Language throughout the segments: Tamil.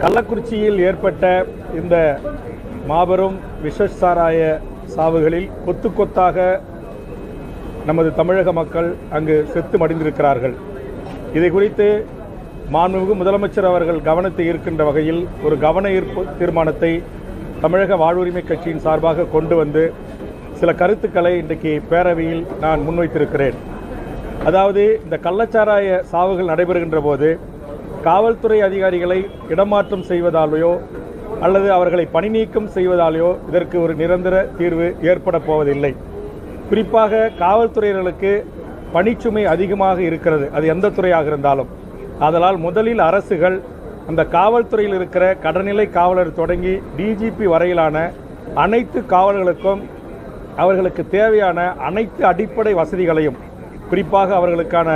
கள்ளக்குறிச்சியில் ஏற்பட்ட இந்த மாபெரும் விஷசாராய சாவுகளில் கொத்து கொத்தாக நமது தமிழக மக்கள் அங்கு செத்து மடிந்திருக்கிறார்கள் இதை குறித்து மாண்புமிகு முதலமைச்சர் அவர்கள் கவனத்தை ஈர்க்கின்ற வகையில் ஒரு கவன ஈர்ப்பு தீர்மானத்தை தமிழக வாழ்வுரிமை கட்சியின் சார்பாக கொண்டு வந்து சில கருத்துக்களை இன்றைக்கு பேரவையில் நான் முன்வைத்திருக்கிறேன் அதாவது இந்த கள்ளச்சாராய சாவுகள் நடைபெறுகின்ற போது காவல்துறை அதிகாரிகளை இடமாற்றம் செய்வதாலேயோ அல்லது அவர்களை பணி நீக்கம் செய்வதாலேயோ இதற்கு ஒரு நிரந்தர தீர்வு ஏற்பட போவதில்லை குறிப்பாக காவல்துறையினர்களுக்கு பணிச்சுமை அதிகமாக இருக்கிறது அது எந்த துறையாக இருந்தாலும் அதனால் முதலில் அரசுகள் அந்த காவல்துறையில் இருக்கிற கடநிலை காவலர் தொடங்கி டிஜிபி வரையிலான அனைத்து காவலர்களுக்கும் அவர்களுக்கு தேவையான அனைத்து அடிப்படை வசதிகளையும் குறிப்பாக அவர்களுக்கான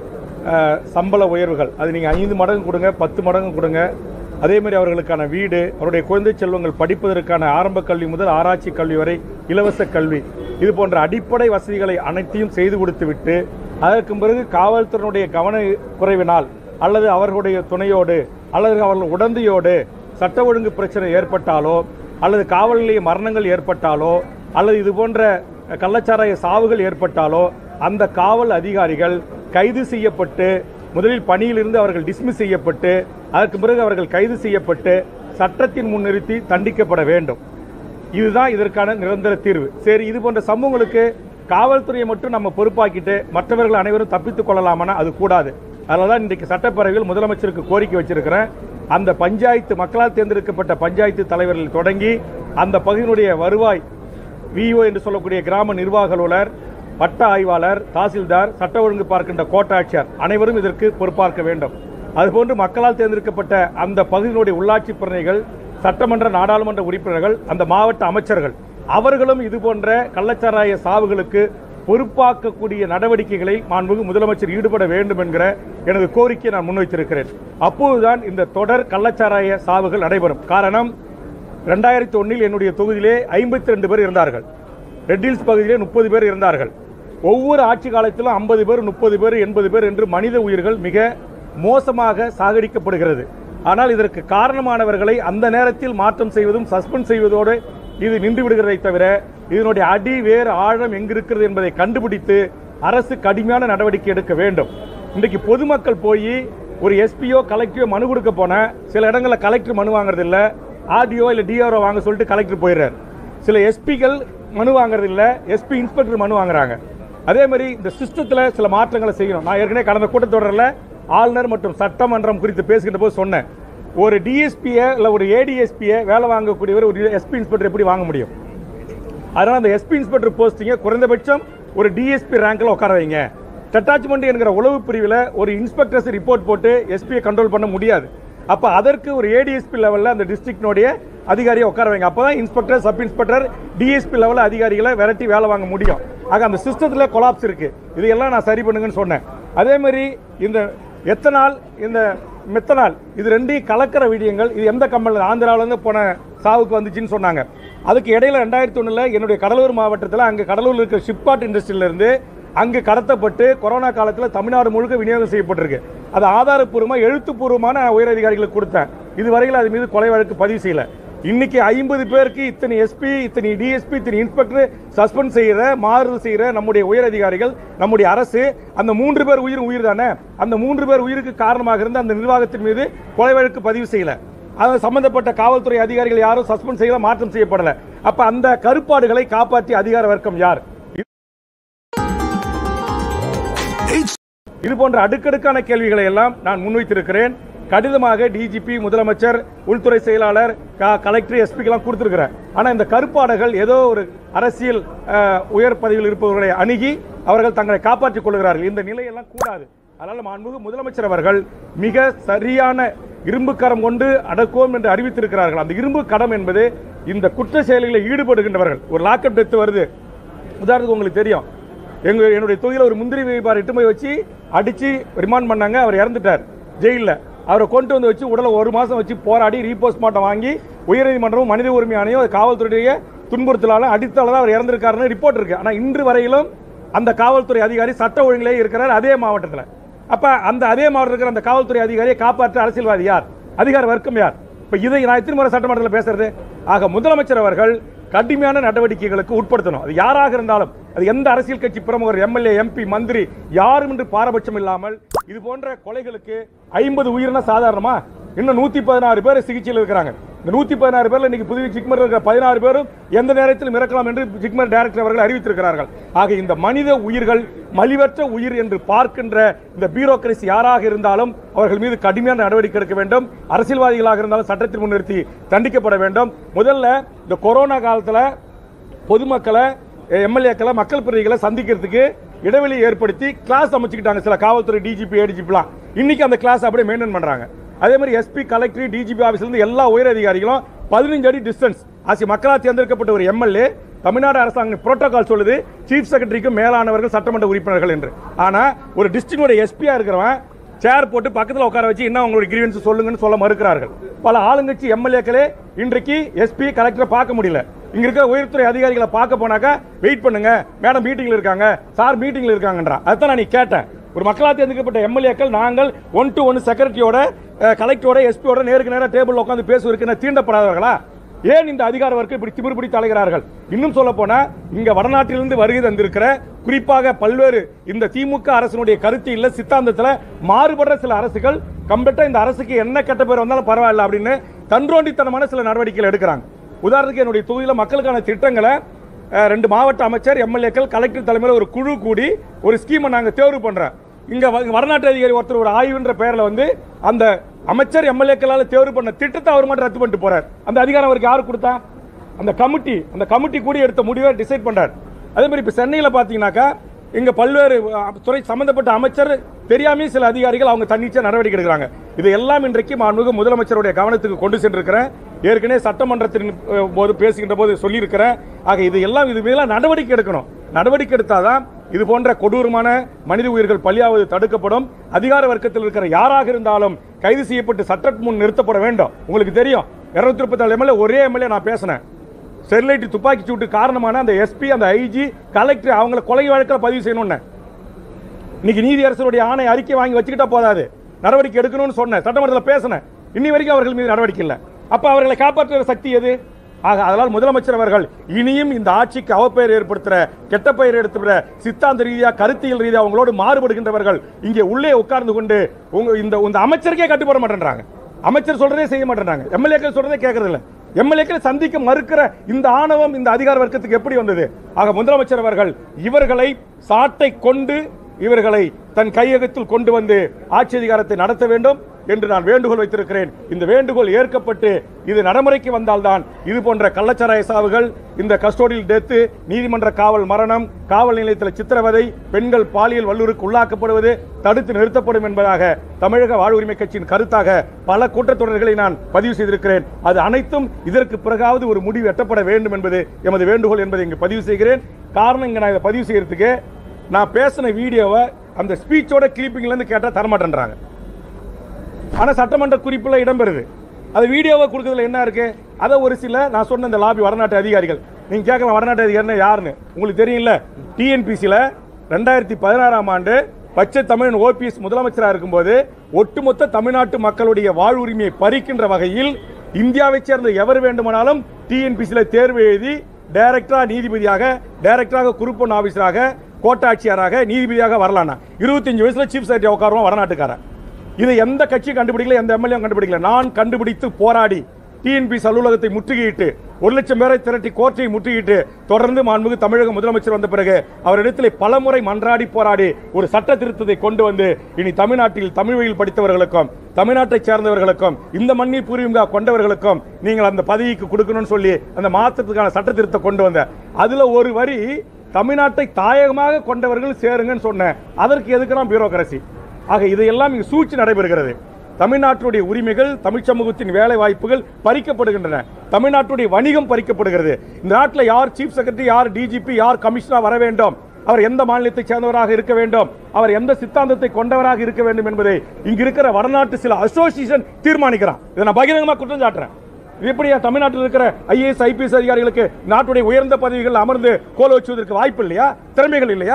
அஹ், சம்பள உயர்வுகள் அது நீங்கள் ஐந்து மடங்கு கொடுங்க பத்து மடங்கு கொடுங்க அதேமாதிரி அவர்களுக்கான வீடு அவருடைய குழந்தை செல்வங்கள் படிப்பதற்கான ஆரம்ப கல்வி முதல் ஆராய்ச்சி கல்வி வரை இலவச கல்வி இது போன்ற அடிப்படை வசதிகளை அனைத்தையும் செய்து கொடுத்துவிட்டு அதற்கு பிறகு காவல்துறையினுடைய கவன குறைவினால் அல்லது அவர்களுடைய துணையோடு அல்லது அவர்கள் உடந்தையோடு சட்ட ஒழுங்கு பிரச்சனை ஏற்பட்டாலோ அல்லது காவல் நிலைய மரணங்கள் ஏற்பட்டாலோ அல்லது இது போன்ற கள்ளச்சாராய சாவுகள் ஏற்பட்டாலோ அந்த காவல் அதிகாரிகள் கைது செய்யப்பட்டு முதலில் பணியிலிருந்து அவர்கள் டிஸ்மிஸ் செய்யப்பட்டு அதற்கு பிறகு அவர்கள் கைது செய்யப்பட்டு சட்டத்தின் முன் நிறுத்தி தண்டிக்கப்பட வேண்டும் இதுதான் இதற்கான நிரந்தர தீர்வு சரி இது போன்ற சம்பவங்களுக்கு காவல்துறையை மட்டும் நம்ம பொறுப்பாக்கிட்டு மற்றவர்கள் அனைவரும் தப்பித்துக் கொள்ளலாமானா அது கூடாது அதனால தான் இன்றைக்கு சட்டப்பேரவையில் முதலமைச்சருக்கு கோரிக்கை வச்சிருக்கிறேன் அந்த பஞ்சாயத்து மக்களால் தேர்ந்தெடுக்கப்பட்ட பஞ்சாயத்து தலைவர்கள் தொடங்கி அந்த பகுதியினுடைய வருவாய் விஓ என்று சொல்லக்கூடிய கிராம நிர்வாக அலுவலர் வட்ட ஆய்வாளர் தாசில்தார் சட்ட ஒழுங்கு பார்க்கின்ற கோட்டாட்சியர் அனைவரும் இதற்கு பொறுப்பாற்க வேண்டும் அதுபோன்று மக்களால் தேர்ந்தெடுக்கப்பட்ட அந்த பகுதியினுடைய உள்ளாட்சி பிரதிநிதிகள் சட்டமன்ற நாடாளுமன்ற உறுப்பினர்கள் அந்த மாவட்ட அமைச்சர்கள் அவர்களும் இது போன்ற கள்ளச்சாராய சாவுகளுக்கு பொறுப்பாக்கக்கூடிய நடவடிக்கைகளில் மாண்புமிகு முதலமைச்சர் ஈடுபட வேண்டும் என்கிற எனது கோரிக்கையை நான் முன்வைத்திருக்கிறேன் அப்போதுதான் இந்த தொடர் கள்ளச்சாராய சாவுகள் நடைபெறும் காரணம் ரெண்டாயிரத்தி ஒன்றில் என்னுடைய தொகுதியிலே ஐம்பத்தி ரெண்டு பேர் இருந்தார்கள் ரெட் ஹில்ஸ் பகுதியிலே முப்பது பேர் இருந்தார்கள் ஒவ்வொரு ஆட்சி காலத்திலும் ஐம்பது பேர் முப்பது பேர் எண்பது பேர் என்று மனித உயிர்கள் மிக மோசமாக சாகடிக்கப்படுகிறது ஆனால் இதற்கு காரணமானவர்களை அந்த நேரத்தில் மாற்றம் செய்வதும் சஸ்பெண்ட் செய்வதோடு இது நின்று விடுகிறதை தவிர இதனுடைய அடி வேறு ஆழம் எங்கிருக்கிறது என்பதை கண்டுபிடித்து அரசு கடுமையான நடவடிக்கை எடுக்க வேண்டும் இன்றைக்கு பொதுமக்கள் போய் ஒரு எஸ்பியோ கலெக்டரோ மனு கொடுக்க போன சில இடங்களில் கலெக்டர் மனு வாங்குறது இல்ல ஆர்டிஓ இல்லை டிஆர்ஓ வாங்க சொல்லிட்டு கலெக்டர் போயிடுறாரு சில எஸ்பிகள் மனு வாங்குறது இல்ல எஸ்பி இன்ஸ்பெக்டர் மனு வாங்குறாங்க அதே மாதிரி இந்த சிஸ்டத்தில் சில மாற்றங்களை செய்யணும் நான் ஏற்கனவே கடந்த கூட்டத்தொடரில் ஆளுநர் மற்றும் சட்டமன்றம் குறித்து பேசுகின்ற போது சொன்னேன் ஒரு டிஎஸ்பியை இல்லை ஒரு ஏடிஎஸ்பியை வேலை வாங்கக்கூடியவர் ஒரு எஸ்பி இன்ஸ்பெக்டர் எப்படி வாங்க முடியும் அதனால் அந்த எஸ்பி இன்ஸ்பெக்டர் போஸ்டிங்கை குறைந்தபட்சம் ஒரு டிஎஸ்பி ரேங்கில் உட்கார வைங்க டட்டாச்மெண்ட் என்கிற உளவு பிரிவில் ஒரு இன்ஸ்பெக்டர்ஸ் ரிப்போர்ட் போட்டு எஸ்பியை கண்ட்ரோல் பண்ண முடியாது அப்போ அதற்கு ஒரு ஏடிஎஸ்பி லெவலில் அந்த டிஸ்ட்ரிக்டினுடைய அதிகாரியை உட்கார வைங்க அப்போ தான் இன்ஸ்பெக்டர் சப் இன்ஸ்பெக்டர் டிஎஸ்பி லெவலில் அதிகாரிகளை விரட்டி வேலை வாங்க முடியும் ஆக அந்த சிஸ்டத்தில் கொலாப்ஸ் இருக்கு இதையெல்லாம் நான் சரி பண்ணுங்கன்னு சொன்னேன் அதே மாதிரி இந்த எத்தனால் இந்த மெத்தனால் இது ரெண்டையும் கலக்கிற விடயங்கள் இது எந்த கம்பெனியில் ஆந்திராவிலேருந்து போன சாவுக்கு வந்துச்சுன்னு சொன்னாங்க அதுக்கு இடையில ரெண்டாயிரத்தி ஒன்றில் என்னுடைய கடலூர் மாவட்டத்தில் அங்கே கடலூரில் இருக்கிற ஷிப்காட் இண்டஸ்ட்ரியிலேருந்து அங்கு கடத்தப்பட்டு கொரோனா காலத்தில் தமிழ்நாடு முழுக்க விநியோகம் செய்யப்பட்டிருக்கு அது ஆதாரப்பூர்வமாக எழுத்துப்பூர்வமான உயர் அதிகாரிகளுக்கு கொடுத்தேன் இதுவரையில் அது மீது கொலை வழக்கு பதிவு செய்யல இன்னைக்கு ஐம்பது பேருக்கு இத்தனை எஸ்பி இத்தனை டிஎஸ்பி இத்தனை இன்ஸ்பெக்டர் சஸ்பெண்ட் செய்கிற மாறுதல் செய்கிற நம்முடைய உயர் அதிகாரிகள் நம்முடைய அரசு அந்த மூன்று பேர் உயிர் உயிர் தானே அந்த மூன்று பேர் உயிருக்கு காரணமாக இருந்த அந்த நிர்வாகத்தின் மீது கொலை வழக்கு பதிவு செய்யல அது சம்பந்தப்பட்ட காவல்துறை அதிகாரிகள் யாரும் சஸ்பெண்ட் செய்யல மாற்றம் செய்யப்படல அப்ப அந்த கருப்பாடுகளை காப்பாற்றிய அதிகார வர்க்கம் யார் இது போன்ற அடுக்கடுக்கான கேள்விகளை எல்லாம் நான் முன்வைத்திருக்கிறேன் கடிதமாக டிஜிபி முதலமைச்சர் உள்துறை செயலாளர் க- கலெக்டர் எஸ்பிக்கெல்லாம் கொடுத்துருக்கிறேன் ஆனால் இந்த கருப்பாடுகள் ஏதோ ஒரு அரசியல் அஹ், உயர் பதவியில் இருப்பவர்களை அணுகி அவர்கள் தங்களை காப்பாற்றிக் கொள்கிறார்கள் இந்த நிலையெல்லாம் கூடாது அதனால் மாண்புமிகு முதலமைச்சர் அவர்கள் மிக சரியான இரும்பு கரம் கொண்டு அடக்குவோம் என்று அறிவித்திருக்கிறார்கள் அந்த இரும்பு கடம் என்பது இந்த குற்ற செயல்களில் ஈடுபடுகின்றவர்கள் ஒரு லாக்அப் டெத் வருது உதாரணத்துக்கு உங்களுக்கு தெரியும் எங்க என்னுடைய தொகுதியில் ஒரு முந்திரி வியாபாரி இட்டு போய் வச்சு அடிச்சு ரிமாண்ட் பண்ணாங்க அவர் இறந்துட்டார் ஜெயிலில் அவரை கொண்டு வந்து வச்சு உடலை ஒரு மாதம் வச்சு போராடி ரீபோஸ்ட்மார்ட்டம் வாங்கி உயர்நீதிமன்றமும் மனித உரிமை ஆணையம் அது காவல்துறையுடைய துன்புறுத்தலாலும் அடித்தால தான் அவர் இறந்திருக்காருன்னு ரிப்போர்ட் இருக்கு ஆனால் இன்று வரையிலும் அந்த காவல்துறை அதிகாரி சட்ட ஒழுங்கிலே இருக்கிறார் அதே மாவட்டத்தில் அப்ப அந்த அதே மாவட்டத்தில் இருக்கிற அந்த காவல்துறை அதிகாரியை காப்பாற்ற அரசியல்வாதி யார் அதிகார வர்க்கம் யார் இப்போ இதை நான் எத்தனை முறை சட்டமன்றத்தில் பேசுறது ஆக முதலமைச்சர் அவர்கள் கடுமையான நடவடிக்கைகளுக்கு உட்படுத்தணும் அது யாராக இருந்தாலும் அது எந்த அரசியல் கட்சி பிரமுகர் எம்எல்ஏ எம்பி மந்திரி யாரும் என்று பாரபட்சம் இல்லாமல் இது போன்ற கொலைகளுக்கு ஐம்பது உயிரின சாதாரணமா இன்னும் நூத்தி பதினாறு பேர் சிகிச்சையில் இருக்கிறாங்க இந்த நூத்தி பதினாறு பேர்ல இன்னைக்கு புதுவை ஜிக்மர் இருக்கிற பதினாறு பேரும் எந்த நேரத்திலும் இறக்கலாம் என்று ஜிக்மர் டைரக்டர் அவர்கள் அறிவித்திருக்கிறார்கள் ஆக இந்த மனித உயிர்கள் மலிவற்ற உயிர் என்று பார்க்கின்ற இந்த பியூரோக்ரசி யாராக இருந்தாலும் அவர்கள் மீது கடுமையான நடவடிக்கை எடுக்க வேண்டும் அரசியல்வாதிகளாக இருந்தாலும் சட்டத்தில் முன்னிறுத்தி தண்டிக்கப்பட வேண்டும் முதல்ல இந்த கொரோனா காலத்தில் பொதுமக்களை எம்எல்ஏக்களை மக்கள் பிரதிகளை சந்திக்கிறதுக்கு இடைவெளி ஏற்படுத்தி கிளாஸ் அமைச்சுக்கிட்டாங்க சில காவல்துறை டிஜிபி ஏடிஜிபிலாம் இன்னைக்கு அந்த கிளாஸ் அப்படியே மெயின்டைன் பண்றாங்க அதே மாதிரி எஸ்பி கலெக்டர் டிஜிபி ஆஃபீஸ்ல இருந்து எல்லா உயர் அதிகாரிகளும் பதினஞ்சு அடி டிஸ்டன்ஸ் ஆசி மக்களால் தேர்ந்தெடுக்கப்பட்ட ஒரு எம்எல்ஏ தமிழ்நாடு அரசாங்க புரோட்டோகால் சொல்லுது சீஃப் செக்ரட்டரிக்கும் மேலானவர்கள் சட்டமன்ற உறுப்பினர்கள் என்று ஆனா ஒரு டிஸ்ட்ரிக்டோட எஸ்பியா இருக்கிறவன் சேர் போட்டு பக்கத்தில் உட்கார வச்சு என்ன உங்களுடைய கிரீவன்ஸ் சொல்லுங்கன்னு சொல்ல மறுக்கிறார்கள் பல ஆளுங்கட்சி எம்எல்ஏக்களே இன்றைக்கு எஸ்பி கலெக்டரை பார்க்க முடியல இங்க இருக்கிற உயர்துறை அதிகாரிகளை பார்க்க போனாக்கா வெயிட் பண்ணுங்க மேடம் மீட்டிங்ல இருக்காங்க சார் மீட்டிங்ல இருக்காங்கன்றா அதுதான் நான் நீ கேட்டேன் ஒரு மக்களால் தேர்ந்தெடுக்கப்பட்ட எம்எல்ஏக்கள் நாங்கள் ஒன் டு ஒன் செக்ரட்டரியோட கலெக்டரோட எஸ்பியோட நேருக்கு நேரம் டேபிள் உட்காந்து பேசுவதற்கு என்ன தீண்டப்படாதவர்களா ஏன் இந்த அதிகார வர்க்கம் இப்படி திமிர் பிடித்து அலைகிறார்கள் இன்னும் சொல்ல போனா இங்க வடநாட்டிலிருந்து வருகை தந்திருக்கிற குறிப்பாக பல்வேறு இந்த திமுக அரசினுடைய கருத்து இல்ல சித்தாந்தத்துல மாறுபடுற சில அரசுகள் கம்ப்ளீட்டா இந்த அரசுக்கு என்ன கெட்ட பேர் வந்தாலும் பரவாயில்ல அப்படின்னு தன்றோண்டித்தனமான சில நடவடிக்கைகள் எடுக்கிறாங்க உதாரணத்துக்கு என்னுடைய தொகுதியில் மக்களுக்கான திட்டங்களை அஹ், ரெண்டு மாவட்ட அமைச்சர் எம்எல்ஏக்கள் கலெக்டர் தலைமையில் ஒரு குழு கூடி ஒரு ஸ்கீமை நாங்கள் தேர்வு பண்றோம் இங்க வ- வடநாட்டு அதிகாரி ஒருத்தர் ஒரு ஆய்வுன்ற பெயர்ல வந்து அந்த அமைச்சர் எம்எல்ஏக்களால் தேர்வு பண்ண திட்டத்தை அவர் மட்டும் ரத்து பண்ணிட்டு போறார் அந்த அதிகாரம் அவருக்கு யாரு கொடுத்தா அந்த கமிட்டி அந்த கமிட்டி கூடி எடுத்த முடிவை டிசைட் பண்றார் அதே மாதிரி இப்போ சென்னையில் பார்த்தீங்கன்னாக்கா இங்க பல்வேறு அஹ், துறை சம்பந்தப்பட்ட அமைச்சர் தெரியாமே சில அதிகாரிகள் அவங்க தன்னிச்சையா நடவடிக்கை எடுக்கிறாங்க இது எல்லாம் இன்றைக்கு மாண்புமிகு முதலமைச்சருடைய கவனத்துக்கு கொண்டு சென்றிருக்கிறேன் ஏற்கனவே சட்டமன்றத்தின் அஹ், போது பேசுகின்ற போது சொல்லியிருக்கிறேன் ஆக இது எல்லாம் இது மீதெல்லாம் நடவடிக்கை எடுக்கணும் நடவடிக்கை எடுத்தாதான் இது போன்ற கொடூரமான மனித உயிர்கள் பலியாவது தடுக்கப்படும் அதிகார வர்க்கத்தில் இருக்கிற யாராக இருந்தாலும் கைது செய்யப்பட்டு சட்டத்தின் முன் நிறுத்தப்பட வேண்டும் உங்களுக்கு தெரியும் இருநூத்தி முப்பத்தி எம்எல்ஏ ஒரே எம்எல்ஏ நான் பேசினேன் ஸ்டெர்லைட் துப்பாக்கி சூட்டு காரணமான அந்த எஸ்பி அந்த ஐஜி கலெக்டர் அவங்கள கொலை வழக்கில் பதிவு செய்யணும்னு இன்னைக்கு நீதியரசருடைய ஆணை அறிக்கை வாங்கி வச்சுக்கிட்டா போதாது நடவடிக்கை எடுக்கணும்னு சொன்னேன் சட்டமன்றத்தில் பேசினேன் இன்னி வரைக்கும் அவர்கள் மீது நடவடிக்கை இல்லை அப்ப அவர்களை காப்பாற்றுகிற சக்தி எது ஆக அதனால் முதலமைச்சர் அவர்கள் இனியும் இந்த ஆட்சிக்கு அவப்பெயர் ஏற்படுத்துற கெட்ட பெயர் எடுத்துகிற சித்தாந்த ரீதியா கருத்தியல் ரீதியா அவங்களோடு மாறுபடுகின்றவர்கள் இங்கே உள்ளே உட்கார்ந்து கொண்டு உங்க இந்த இந்த அமைச்சருக்கே கட்டுப்பட மாட்டேன்றாங்க அமைச்சர் சொல்றதே செய்ய மாட்டேன்றாங்க எம்எல்ஏக்கள் சொல்றதே கேட்கறது இல்ல எம்எல்ஏக்கள் சந்திக்க மறுக்கிற இந்த ஆணவம் இந்த அதிகார வர்க்கத்துக்கு எப்படி வந்தது ஆக முதலமைச்சர் அவர்கள் இவர்களை சாட்டை கொண்டு இவர்களை தன் கையகத்தில் கொண்டு வந்து ஆட்சி அதிகாரத்தை நடத்த வேண்டும் என்று நான் வேண்டுகோள் வைத்திருக்கிறேன் இந்த வேண்டுகோள் ஏற்கப்பட்டு இது நடைமுறைக்கு வந்தால்தான் இது போன்ற கள்ளச்சாராய சாவுகள் இந்த கஸ்டோடியல் டெத்து நீதிமன்ற காவல் மரணம் காவல் நிலையத்தில் சித்திரவதை பெண்கள் பாலியல் வல்லுறுக்கு உள்ளாக்கப்படுவது தடுத்து நிறுத்தப்படும் என்பதாக தமிழக வாழ்வுரிமை கட்சியின் கருத்தாக பல கூட்டத்தொடர்களை நான் பதிவு செய்திருக்கிறேன் அது அனைத்தும் இதற்கு பிறகாவது ஒரு முடிவு எட்டப்பட வேண்டும் என்பது எமது வேண்டுகோள் என்பதை இங்கு பதிவு செய்கிறேன் காரணம் இங்க நான் இதை பதிவு செய்யறதுக்கு நான் பேசின வீடியோவை அந்த ஸ்பீச்சோட கிளிப்பிங்ல இருந்து கேட்டா தரமாட்டேன்றாங்க ஆனா சட்டமன்ற குறிப்பில் இடம்பெறுது அது வீடியோவை கொடுக்கறதுல என்ன இருக்கு அதை ஒரு சில நான் சொன்ன இந்த லாபி வடநாட்டு அதிகாரிகள் நீங்க கேட்கலாம் வடநாட்டு அதிகாரினா யாருன்னு உங்களுக்கு தெரியும்ல டிஎன்பிசியில் ரெண்டாயிரத்தி பதினாறாம் ஆண்டு பச்சை தமிழன் ஓபிஎஸ் முதலமைச்சராக இருக்கும்போது ஒட்டுமொத்த தமிழ்நாட்டு மக்களுடைய வாழ்வுரிமையை பறிக்கின்ற வகையில் இந்தியாவைச் சேர்ந்த எவர் வேண்டுமானாலும் டிஎன்பிசியில் தேர்வு எழுதி டைரக்டரா நீதிபதியாக டைரக்டராக குறுப்பொன் ஆபீசராக கோட்டாட்சியராக நீதிபதியாக வரலாம்னா இருபத்தஞ்சு வயசுல சீஃப் செக்ரட்டரி உட்காருவோம் வடநாட்டுக்காரன் இது எந்த கட்சியும் கண்டுபிடிக்கல எந்த எம்எல்ஏ கண்டுபிடிக்கல நான் கண்டுபிடித்து போராடி டிஎன்பிசி அலுவலகத்தை முற்றுகையிட்டு ஒரு லட்சம் பேரை திரட்டி கோர்ட்டை முற்றுகையிட்டு தொடர்ந்து மாண்புமிகு தமிழக முதலமைச்சர் வந்த பிறகு அவரிடத்தில் பலமுறை மன்றாடி போராடி ஒரு சட்ட திருத்தத்தை கொண்டு வந்து இனி தமிழ்நாட்டில் தமிழ் வழியில் படித்தவர்களுக்கும் தமிழ்நாட்டைச் சேர்ந்தவர்களுக்கும் இந்த மண்ணில் பூர்வீகா கொண்டவர்களுக்கும் நீங்கள் அந்த பதவிக்கு கொடுக்கணும்னு சொல்லி அந்த மாற்றத்துக்கான சட்ட திருத்தம் கொண்டு வந்த அதுல ஒரு வரி தமிழ்நாட்டை தாயகமாக கொண்டவர்கள் சேருங்கன்னு சொன்னேன் அதற்கு எதுக்குறான் பியூரோக்ரசி ஆக இதையெல்லாம் இங்கு சூழ்ச்சி நடைபெறுகிறது தமிழ்நாட்டுடைய உரிமைகள் தமிழ் சமூகத்தின் வேலை வாய்ப்புகள் பறிக்கப்படுகின்றன தமிழ்நாட்டுடைய வணிகம் பறிக்கப்படுகிறது இந்த நாட்டில் யார் சீஃப் செக்ரட்டரி யார் டிஜிபி யார் கமிஷனர் வர வேண்டும் அவர் எந்த மாநிலத்தைச் சேர்ந்தவராக இருக்க வேண்டும் அவர் எந்த சித்தாந்தத்தை கொண்டவராக இருக்க வேண்டும் என்பதை இங்க இருக்கிற வடநாட்டு சில அசோசியேஷன் தீர்மானிக்கிறான் இதை நான் பகிரங்கமாக குற்றம் சாட்டுறேன் இது எப்படியா தமிழ்நாட்டில் இருக்கிற ஐஏஎஸ் ஐபிஎஸ் அதிகாரிகளுக்கு நாட்டுடைய உயர்ந்த பதவிகள் அமர்ந்து கோல வச்சுவதற்கு வாய்ப்பு இல்லையா திறமைகள் இல்லையா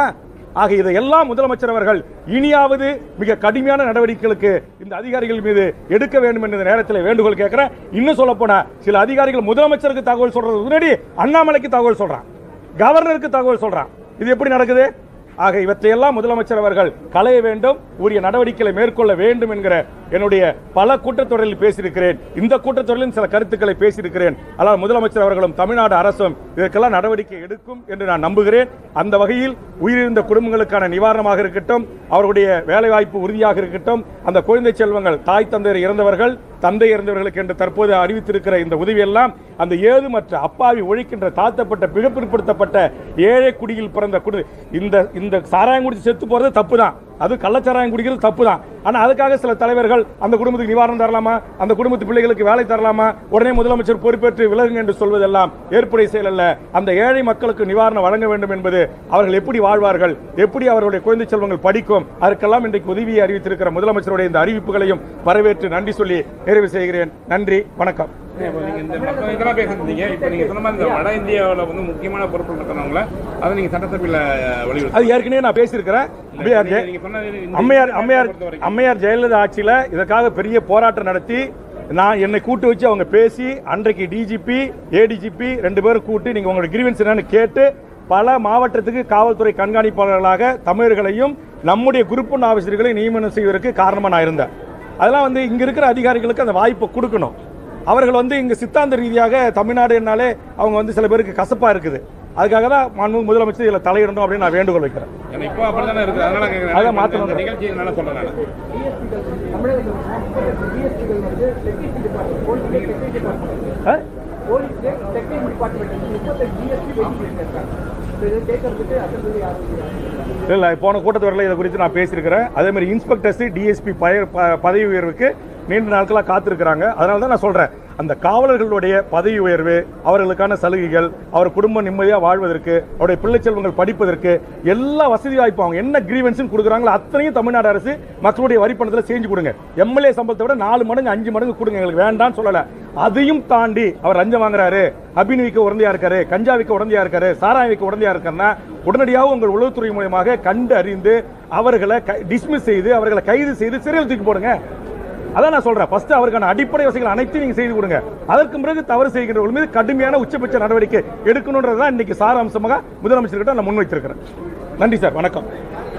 ஆக இதையெல்லாம் முதலமைச்சர் அவர்கள் இனியாவது மிக கடுமையான நடவடிக்கைகளுக்கு இந்த அதிகாரிகள் மீது எடுக்க வேண்டும் என்ற நேரத்தில் வேண்டுகோள் கேட்கிறேன் இன்னும் சொல்ல போனா சில அதிகாரிகள் முதலமைச்சருக்கு தகவல் சொல்றது முன்னாடி அண்ணாமலைக்கு தகவல் சொல்றான் கவர்னருக்கு தகவல் சொல்றான் இது எப்படி நடக்குது ஆக இவற்றையெல்லாம் முதலமைச்சர் அவர்கள் களைய வேண்டும் உரிய நடவடிக்கைகளை மேற்கொள்ள வேண்டும் என்கிற என்னுடைய பல கூட்டத்தொடரில் பேசியிருக்கிறேன் இந்த கூட்டத்தொடரிலும் சில கருத்துக்களை பேசியிருக்கிறேன் ஆனால் முதலமைச்சர் அவர்களும் தமிழ்நாடு அரசும் இதற்கெல்லாம் நடவடிக்கை எடுக்கும் என்று நான் நம்புகிறேன் அந்த வகையில் உயிரிழந்த குடும்பங்களுக்கான நிவாரணமாக இருக்கட்டும் அவர்களுடைய வேலைவாய்ப்பு உறுதியாக இருக்கட்டும் அந்த குழந்தை செல்வங்கள் தாய் தந்தையர் இறந்தவர்கள் தந்தை இறந்தவர்களுக்கு என்று தற்போது அறிவித்திருக்கிற இந்த உதவி எல்லாம் அந்த ஏதுமற்ற அப்பாவி ஒழிக்கின்ற தாழ்த்தப்பட்ட பிறப்பிற்படுத்தப்பட்ட ஏழை குடியில் பிறந்த குடி இந்த இந்த சாராயம் குடிச்சு செத்து போறது தப்பு தான் அது கள்ளச்சாராயம் குடிக்கிறது தப்பு தான் ஆனா அதுக்காக சில தலைவர்கள் அந்த குடும்பத்துக்கு நிவாரணம் தரலாமா அந்த குடும்பத்து பிள்ளைகளுக்கு வேலை தரலாமா உடனே முதலமைச்சர் பொறுப்பேற்று விலகுங்க என்று சொல்வதெல்லாம் ஏற்புடைய செயல் அல்ல அந்த ஏழை மக்களுக்கு நிவாரணம் வழங்க வேண்டும் என்பது அவர்கள் எப்படி வாழ்வார்கள் எப்படி அவர்களுடைய குழந்தை செல்வங்கள் படிக்கும் அதற்கெல்லாம் இன்றைக்கு உதவியை அறிவித்திருக்கிற முதலமைச்சருடைய இந்த அறிவிப்புகளையும் வரவேற்று நன்றி சொல்லி நிறைவு செய்கிறேன் நன்றி வணக்கம் இப்போ நீங்க இந்த மக்கள் இதெல்லாம் பேசிருந்தீங்க இப்போ நீங்க சொன்ன மாதிரி இந்த வட இந்தியாவில் வந்து முக்கியமான பொறுப்பு இருக்கிறவங்கள அதை நீங்க சட்டசபையில் வலியுறுத்தி அது ஏற்கனவே நான் பேசியிருக்கிறேன் அம்மையார் ஜெய- நீங்க சொன்னது இந்த அம்மையார் அம்மையார் பொறுத்த வரைக்கும் அம்மையார் ஜெயலலிதா ஆட்சியில் இதற்காக பெரிய போராட்டம் நடத்தி நான் என்னை கூட்டு வச்சு அவங்க பேசி அன்றைக்கு டிஜிபி ஏடிஜிபி ரெண்டு பேரும் கூட்டி நீங்க உங்களோட கிரீவன்ஸ் என்னன்னு கேட்டு பல மாவட்டத்துக்கு காவல்துறை கண்காணிப்பாளர்களாக தமிழர்களையும் நம்முடைய குரூப் ஒன் ஆஃபீஸர்களையும் நியமனம் செய்வதற்கு காரணமாக நான் இருந்தேன் அதெல்லாம் வந்து இங்க இருக்கிற அதிகாரிகளுக்கு அந்த வாய்ப்பை கொடுக்கணும் அவர்கள் வந்து இங்க சித்தாந்த ரீதியாக தமிழ்நாடு என்னாலே அவங்க வந்து சில பேருக்கு கசப்பா இருக்குது அதுக்காக தான் மாண்புமிகு முதலமைச்சர் இதில் தலையிடணும் அப்படின்னு நான் வேண்டுகோள் வைக்கிறேன் ஏன்னா இப்போ அப்படிதானே இருக்கு அதனால கேட்குறேன் அதான் மாத்தணும். இந்த நிகழ்ச்சி இதனால சொல்றேன் நான் ஆ? இல்ல, இல்ல போன கூட்டத்தொடரில் இதை குறித்து நான் பேசியிருக்கிறேன் அதே மாதிரி இன்ஸ்பெக்டர்ஸ் டிஎஸ்பி பதவி உயர்வுக்கு நீண்ட நாட்களாக காத்திருக்கிறாங்க அதனால தான் நான் சொல்றேன் அந்த காவலர்களுடைய பதவி உயர்வு அவர்களுக்கான சலுகைகள் அவர் குடும்பம் நிம்மதியாக வாழ்வதற்கு அவருடைய பிள்ளை செல்வங்கள் படிப்பதற்கு எல்லா வசதி வாய்ப்பும் அவங்க என்ன கிரீவன்ஸும் கொடுக்குறாங்களோ அத்தனையும் தமிழ்நாடு அரசு மக்களுடைய வரி பணத்தில் செஞ்சு கொடுங்க எம்எல்ஏ சம்பளத்தை விட நாலு மடங்கு அஞ்சு மடங்கு கொடுங்க எங்களுக்கு வேண்டாம்னு சொல்லல அதையும் தாண்டி அவர் லஞ்சம் வாங்குறாரு அபின் விற்க உடந்தையா இருக்காரு கஞ்சா விற்க உடந்தையா இருக்காரு சாராயம் விற்க உடந்தையா இருக்காருன்னா உடனடியாக உங்கள் உளவுத்துறை மூலமாக கண்டு அறிந்து அவர்களை டிஸ்மிஸ் செய்து அவர்களை கைது செய்து சிறையில் தூக்கி போடுங்க அதான் நான் சொல்றேன் ஃபர்ஸ்ட் அவருக்கான அடிப்படை வசதிகள் அனைத்தையும் நீங்க செய்து கொடுங்க அதற்கு பிறகு தவறு செய்கின்றவர்கள் மீது கடுமையான உச்சபட்ச நடவடிக்கை எடுக்கணும்ன்றது தான் இன்னைக்கு சாராம்சமாக முதலமைச்சர்கிட்ட நான் முன்வைத்திருக்கிறேன் நன்றி சார் வணக்கம்